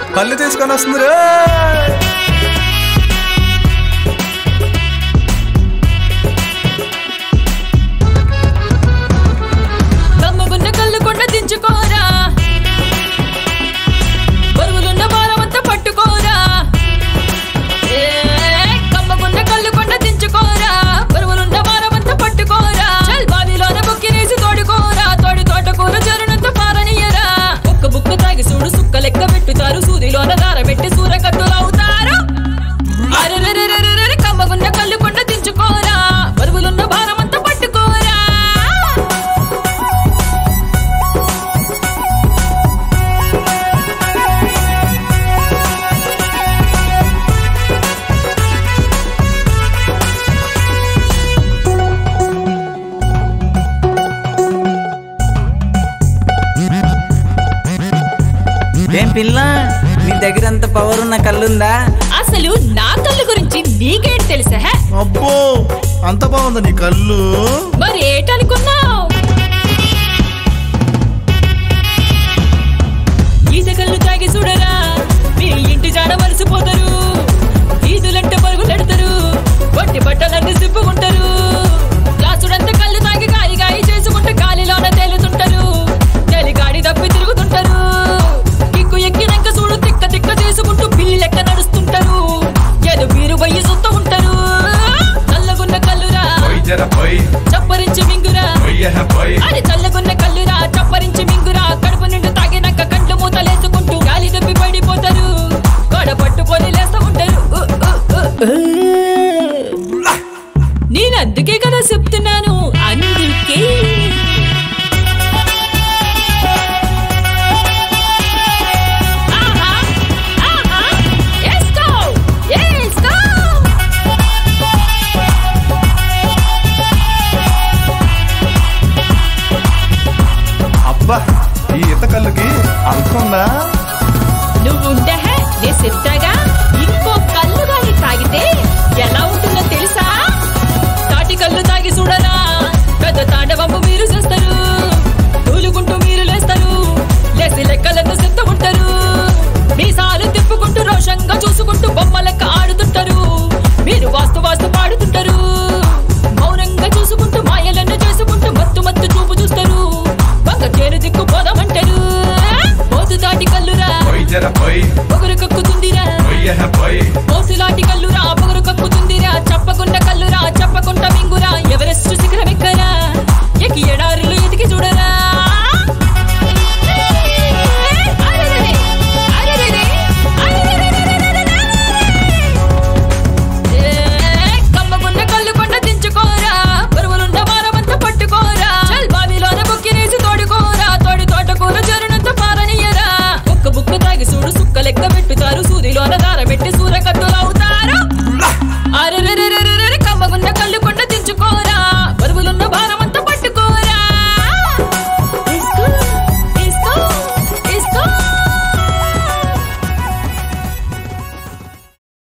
కళ్ళు తీసుకొని వస్తుంది రే కమ్మగున్న కళ్ళు కొండ దించుకోరా బరువులున్న భారమంతా పట్టుకోరా ఏ, కమ్మగున్న కళ్ళు కొండ దించుకోరా బరువులున్న భారమంతా పట్టుకోరా చల్ బావిలోన బుక్కినేసి తోడుకోరా తోడి తోటకూర జరునంత పారనీయరా ఒక్క బుక్క తాగి చూడు సుక్క లెక్క పెట్టుతారు సూదిలోన దార పెట్టి సూర కట్టులవుతారు అరెరెరెరెరెరె, కమ్మగున్న కళ్ళు కొండ దించుకోరా బరువులున్న భారమంతా పట్టుకోరా ఏం పిల్ల నీ దగ్గర అంత పవర్ ఉన్న కళ్ళుందా అసలు నా కళ్ళు గురించి నీకేం తెలుసా హే? అబ్బో అంత బాగుంది నీ కళ్ళు మరి ఏటనుకున్నావు ఈత కళ్ళు తాగి చూడరా మీ ఇంటి జాడ మరిసిపోతారు ఈదులంటే పరుగులెడతారు కొట్టి బట్టలన్నీ సిప్పుకుంటారు గ్లాసుడంతా కళ్ళు తాగి గాలి గాయి చేసుకుంటే గాలిలోన తేలుతుంటారు తేలి గాడి తప్పి తిరుగుతుంటారు కిక్కు ఎక్కినాక చూడు తిక్క తిక్క చేసుకుంటూ పిల్లి లెక్క నడుస్తుంటారు ఏదో మీరు బయ్యి సొంత ఉంటారు నల్లగున్న కళ్ళురా జర పోయి చప్పరించి మింగురా పొయ్య పోయి అరే చల్లగున్న కళ్ళురా చప్పరించి మింగురా కడుపు నిండు తాగినాక కండ్లు మూతలేసుకుంటూ గాలి దప్పి పడిపోతారు గోడ పట్టుకొని లేస్తూ ఉంటారు ఉ, ఉ, ఉ, ఉ. నేను అందుకే కదా చెప్తున్నాను అందుకే ఆహా, ఆహా, ఎస్కో, ఎస్కో. అబ్బా ఈ ఈత కళ్ళుకి అంతుందా నువ్వు ఉండహే నే చెప్తాగా ఇంకో కళ్ళు గాని తాగితే ఎలా ఉంటుందో తెలుసా తాటి కళ్ళు తాగి చూడరా పెద్ద తాండవము మీరు చేస్తారు తూలుకుంటూ మీరు లేస్తారు లేసి లెక్కలతో సిద్ధ ఉంటారు మీసాలు తిప్పుకుంటూ రోషంగా చూసుకుంటూ బొమ్మలెక్క